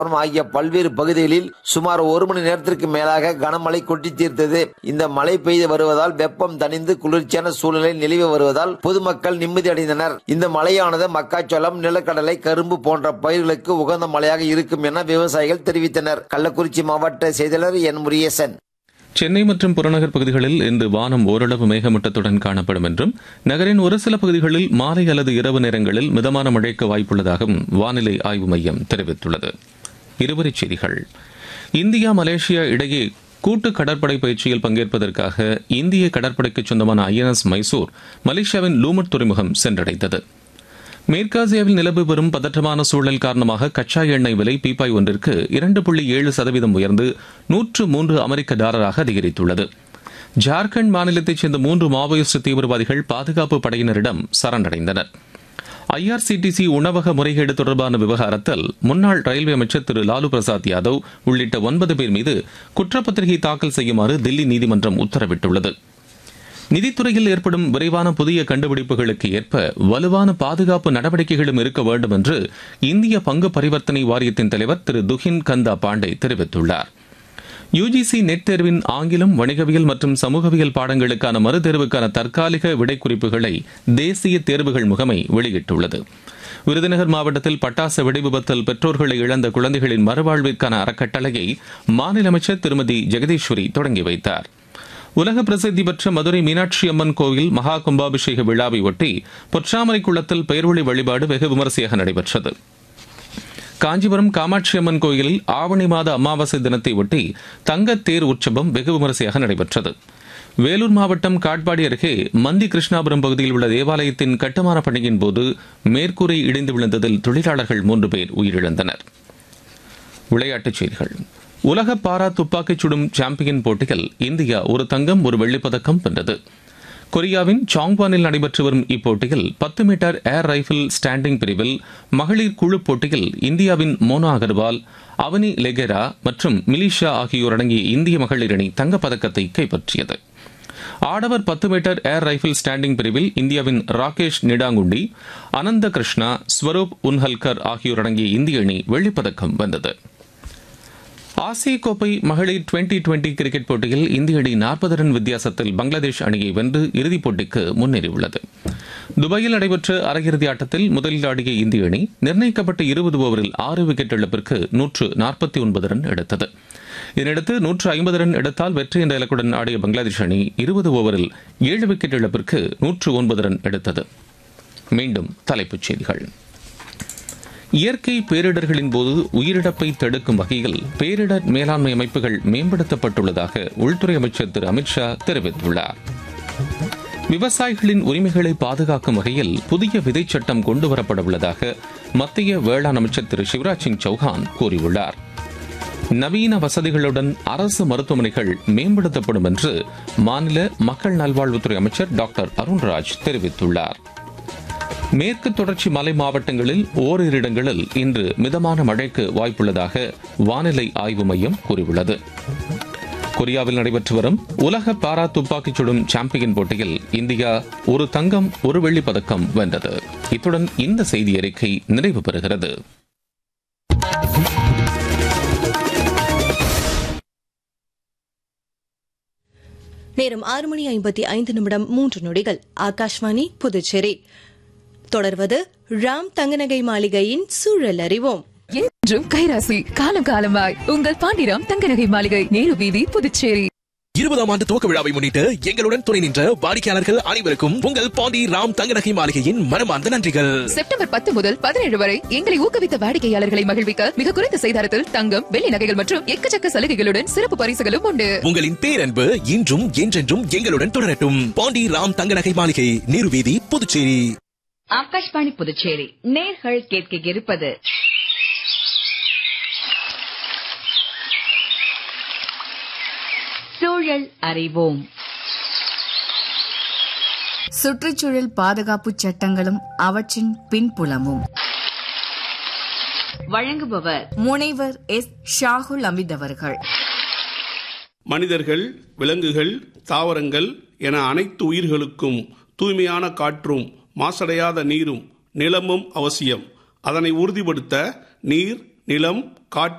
ஆகிய பல்வேறு பகுதிகளில் சுமார் ஒரு மணி நேரத்திற்கு மேலாக கனமழை கொட்டி தீர்த்தது இந்த மழை பெய்து வருவதால் வெப்பம் தணிந்து குளிர்ச்சியான சூழ்நிலை நிலவி வருவதால் பொதுமக்கள் நிம்மதி அடைந்தனர் இந்த மழையானது மக்காச்சோளம் நிலக்கடலை கரும்பு போன்ற பயிர்களுக்கு உகந்த மழையாக இருக்கும் என விவசாயிகள் தெரிவித்தனர் கள்ளக்குறிச்சி மாவட்ட செய்தியாளர் என் முரியசன் சென்னை மற்றும் புறநகர் பகுதிகளில் இன்று வானம் ஓரளவு மேகமூட்டத்துடன் காணப்படும் என்றும் நகரின் ஒரு சில பகுதிகளில் மாலை அல்லது இரவு நேரங்களில் மிதமான மழைக்கு வாய்ப்புள்ளதாகவும் வானிலை ஆய்வு மையம் தெரிவித்துள்ளது இருவரிச் செய்திகள் இந்தியா மலேசியா இடையே கூட்டு கடற்படை பயிற்சியில் பங்கேற்பதற்காக இந்திய கடற்படைக்கு சொந்தமான ஐஎன்எஸ் மைசூர் மலேசியாவின் லூமட் துறைமுகம் சென்றடைந்தது மேற்காசியாவில் நிலவு வரும் பதற்றமான சூழல் காரணமாக கச்சா எண்ணெய் விலை பீப்பாய் ஒன்றிற்கு இரண்டு புள்ளி ஏழு சதவீதம் உயர்ந்து நூற்று மூன்று அமெரிக்க டாலராக அதிகரித்துள்ளது ஜார்க்கண்ட் மாநிலத்தைச் சேர்ந்த மூன்று மாவோயிஸ்ட் தீவிரவாதிகள் பாதுகாப்பு படையினரிடம் சரணடைந்தனர் ஐஆர்சிடிசி உணவக முறைகேடு தொடர்பான விவகாரத்தில் முன்னாள் ரயில்வே அமைச்சர் திரு லாலு பிரசாத் யாதவ் உள்ளிட்ட ஒன்பது பேர் மீது குற்றப்பத்திரிகை தாக்கல் செய்யுமாறு தில்லி நீதிமன்றம் உத்தரவிட்டுள்ளது நிதித்துறையில் ஏற்படும் விரைவான புதிய கண்டுபிடிப்புகளுக்கு ஏற்ப வலுவான பாதுகாப்பு நடவடிக்கைகளும் இருக்க வேண்டும் என்று இந்திய பங்கு பரிவர்த்தனை வாரியத்தின் தலைவர் திரு துஹின் கந்தா பாண்டே தெரிவித்துள்ளார் யுஜிசி நெட் தேர்வின் ஆங்கிலம் வணிகவியல் மற்றும் சமூகவியல் பாடங்களுக்கான மறுதேர்வுக்கான தற்காலிக விடைக்குறிப்புகளை தேசிய தேர்வுகள் முகமை வெளியிட்டுள்ளது விருதுநகர் மாவட்டத்தில் பட்டாசு வெடிவிபத்தில் பெற்றோர்களை இழந்த குழந்தைகளின் மறுவாழ்விற்கான அறக்கட்டளையை மாநில அமைச்சர் திருமதி ஜெகதீஸ்வரி தொடங்கி வைத்தார் உலக பிரசித்தி பெற்ற மதுரை மீனாட்சி அம்மன் கோவில் மகா கும்பாபிஷேக விழாவை ஒட்டி பொற்றாமரை குளத்தில் பெயர்வழி வழிபாடு வெகு விமரிசையாக நடைபெற்றது காஞ்சிபுரம் காமாட்சி அம்மன் கோயிலில் ஆவணி மாத அமாவாசை தினத்தை ஒட்டி தங்கத் தேர் உற்சவம் வெகு விமரிசையாக நடைபெற்றது வேலூர் மாவட்டம் காட்பாடி அருகே மந்தி கிருஷ்ணாபுரம் பகுதியில் உள்ள தேவாலயத்தின் கட்டுமான பணியின் போது மேற்கூரை இடிந்து விழுந்ததில் தொழிலாளர்கள் மூன்று பேர் உயிரிழந்தனர் விளையாட்டுச் செய்திகள் உலக பாரா துப்பாக்கிச் சுடும் சாம்பியன் போட்டியில் இந்தியா ஒரு தங்கம் ஒரு வெள்ளிப்பதக்கம் வென்றது கொரியாவின் சாங்வானில் நடைபெற்று வரும் இப்போட்டியில் பத்து மீட்டர் ஏர் ரைபிள் ஸ்டாண்டிங் பிரிவில் மகளிர் குழு போட்டியில் இந்தியாவின் மோனா அகர்வால் அவனி லெகெரா மற்றும் மிலிஷா ஆகியோர் அடங்கிய இந்திய மகளிர் அணி தங்கப்பதக்கத்தை கைப்பற்றியது ஆடவர் பத்து மீட்டர் ஏர் ரைபிள் ஸ்டாண்டிங் பிரிவில் இந்தியாவின் ராகேஷ் நிடாங்குண்டி அனந்த கிருஷ்ணா ஸ்வரூப் உன்ஹல்கர் ஆகியோர் அடங்கிய இந்திய அணி வெள்ளிப்பதக்கம் வென்றது ஆசிய கோப்பை மகளிர் டுவெண்டி டுவெண்டி கிரிக்கெட் போட்டியில் இந்திய அணி நாற்பது ரன் வித்தியாசத்தில் பங்களாதேஷ் அணியை வென்று இறுதிப் போட்டிக்கு முன்னேறியுள்ளது துபாயில் நடைபெற்ற அரையிறுதி ஆட்டத்தில் முதலில் ஆடிய இந்திய அணி நிர்ணயிக்கப்பட்ட இருபது ஓவரில் ஆறு விக்கெட் இழப்பிற்கு நூற்று நாற்பத்தி ஒன்பது ரன் எடுத்தது இதனையடுத்து நூற்று ஐம்பது ரன் எடுத்தால் வெற்றி என்ற இலக்குடன் ஆடிய பங்களாதேஷ் அணி இருபது ஓவரில் ஏழு விக்கெட் இழப்பிற்கு நூற்று ஒன்பது ரன் எடுத்தது மீண்டும் தலைப்புச் செய்திகள் இயற்கை பேரிடர்களின் போது உயிரிழப்பை தடுக்கும் வகையில் பேரிடர் மேலாண்மை அமைப்புகள் மேம்படுத்தப்பட்டுள்ளதாக உள்துறை அமைச்சர் திரு அமித்ஷா தெரிவித்துள்ளார் விவசாயிகளின் உரிமைகளை பாதுகாக்கும் வகையில் புதிய விதை சட்டம் கொண்டுவரப்பட உள்ளதாக மத்திய வேளாண் அமைச்சர் திரு சிவராஜ் சிங் சௌஹான் கூறியுள்ளார் நவீன வசதிகளுடன் அரசு மருத்துவமனைகள் மேம்படுத்தப்படும் என்று மாநில மக்கள் நல்வாழ்வுத்துறை அமைச்சர் டாக்டர் அருண்ராஜ் தெரிவித்துள்ளார் மேற்கு தொடர்ச்சி மலை மாவட்டங்களில் ஓரிரு இடங்களில் இன்று மிதமான மழைக்கு வாய்ப்புள்ளதாக வானிலை ஆய்வு மையம் கூறியுள்ளது கொரியாவில் நடைபெற்று வரும் உலக பாரா துப்பாக்கிச் சுடும் சாம்பியன் போட்டியில் இந்தியா ஒரு தங்கம் ஒரு வெள்ளிப் பதக்கம் வென்றது இத்துடன் இந்த செய்தி அறிக்கை நிறைவு பெறுகிறது நேரம் ஆறு மணி ஐம்பத்தி ஐந்து நிமிடம் மூன்று நொடிகள் ஆகாஷ்வாணி புதுச்சேரி தொடர்வது ராம் தங்கநகை மாளிகையின் சூழல் அறிவோம் என்றும் கைராசி காலம் காலமாய் உங்கள் பாண்டிராம் தங்கநகை மாளிகை நேரு வீதி புதுச்சேரி இருபதாம் ஆண்டு துவக்க விழாவை முன்னிட்டு எங்களுடன் துணை நின்ற வாடிக்கையாளர்கள் அனைவருக்கும் உங்கள் பாண்டி ராம் தங்கநகை மாளிகையின் மனமார்ந்த நன்றிகள் செப்டம்பர் பத்து முதல் பதினேழு வரை எங்களை ஊக்குவித்த வாடிக்கையாளர்களை மகிழ்விக்க மிக குறைந்த செய்தாரத்தில் தங்கம் வெள்ளி நகைகள் மற்றும் எக்கச்சக்க சலுகைகளுடன் சிறப்பு பரிசுகளும் உண்டு உங்களின் பேரன்பு இன்றும் என்றென்றும் எங்களுடன் தொடரட்டும் பாண்டி ராம் தங்கநகை மாளிகை நீர்வீதி புதுச்சேரி ஆகாஷ்வாணி புதுச்சேரி நேர்கள் கேட்க இருப்பது சூழல் அறிவோம் சுற்றுச்சூழல் பாதுகாப்பு சட்டங்களும் அவற்றின் பின்புலமும் வழங்குபவர் முனைவர் எஸ் ஷாகுல் அமித் அவர்கள் மனிதர்கள் விலங்குகள் தாவரங்கள் என அனைத்து உயிர்களுக்கும் தூய்மையான காற்றும் மாசடையாத நீரும் நிலமும் அவசியம் அதனை உறுதிப்படுத்த நீர் நிலம் காற்று